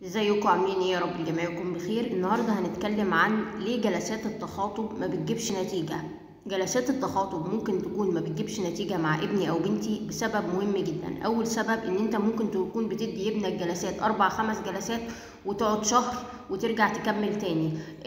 ازيكم عاملين ايه يا رب الجميع يكون بخير النهارده هنتكلم عن ليه جلسات التخاطب ما بتجيبش نتيجه جلسات التخاطب ممكن تكون ما بتجيبش نتيجه مع ابني او بنتي بسبب مهم جدا اول سبب ان انت ممكن تكون بتدي ابنك جلسات اربع خمس جلسات وتقعد شهر وترجع تكمل تاني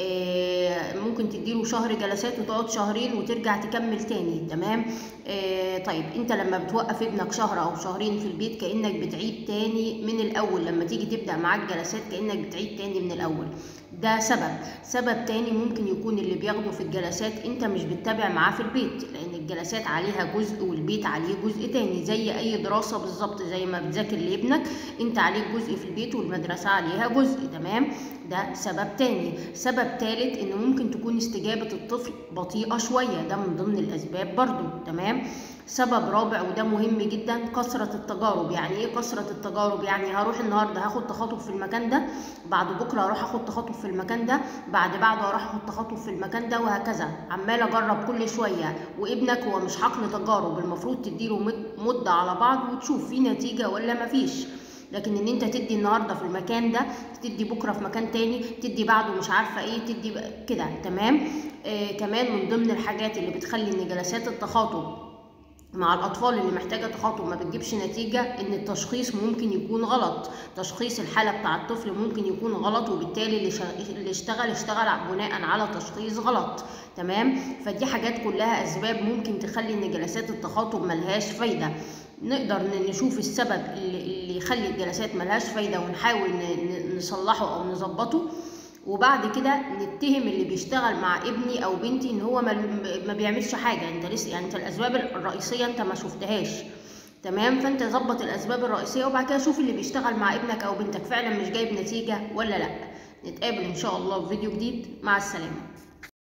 آه ممكن تديله شهر جلسات وتقعد شهرين وترجع تكمل تاني تمام آه طيب انت لما بتوقف ابنك شهر او شهرين في البيت كانك بتعيد تاني من الاول لما تيجي تبدا معاك جلسات كانك بتعيد تاني من الاول ده سبب سبب تاني ممكن يكون اللي بياخده في الجلسات انت مش بتتابع معاه في البيت لان الجلسات عليها جزء والبيت عليه جزء تاني زي اي دراسة بالظبط زي ما بتذاكر لابنك انت عليك جزء في البيت والمدرسة عليها جزء تمام ده سبب تاني سبب تالت ان ممكن تكون استجابة الطفل بطيئة شوية ده من ضمن الاسباب برضو تمام سبب رابع وده مهم جدا كثرة التجارب يعني ايه كثرة التجارب يعني هروح النهارده هاخد تخاطب في المكان ده بعد بكره هروح اخد تخاطب في المكان ده بعد بعده هروح اخد تخاطب في المكان ده وهكذا عمال اجرب كل شويه وابنك هو مش حقل تجارب المفروض تديله مده على بعض وتشوف في نتيجه ولا مفيش لكن ان انت تدي النهارده في المكان ده تدي بكره في مكان تاني تدي بعده مش عارفه ايه تدي كده تمام آه كمان من ضمن الحاجات اللي بتخلي ان جلسات التخاطب مع الأطفال اللي محتاجة تخاطب ما بتجيبش نتيجة إن التشخيص ممكن يكون غلط تشخيص الحالة بتاع الطفل ممكن يكون غلط وبالتالي اللي, اللي اشتغل اشتغل بناء على تشخيص غلط تمام فدي حاجات كلها أسباب ممكن تخلي إن جلسات التخاطب ملهاش فايدة نقدر نشوف السبب اللي يخلي الجلسات ملهاش فايدة ونحاول نصلحه أو نظبطه وبعد كده نتهم اللي بيشتغل مع ابني او بنتي ان هو ما بيعملش حاجه انت لسه يعني انت الاسباب الرئيسيه انت ما شفتهاش تمام فانت ظبط الاسباب الرئيسيه وبعد كده شوف اللي بيشتغل مع ابنك او بنتك فعلا مش جايب نتيجه ولا لا نتقابل ان شاء الله في فيديو جديد مع السلامه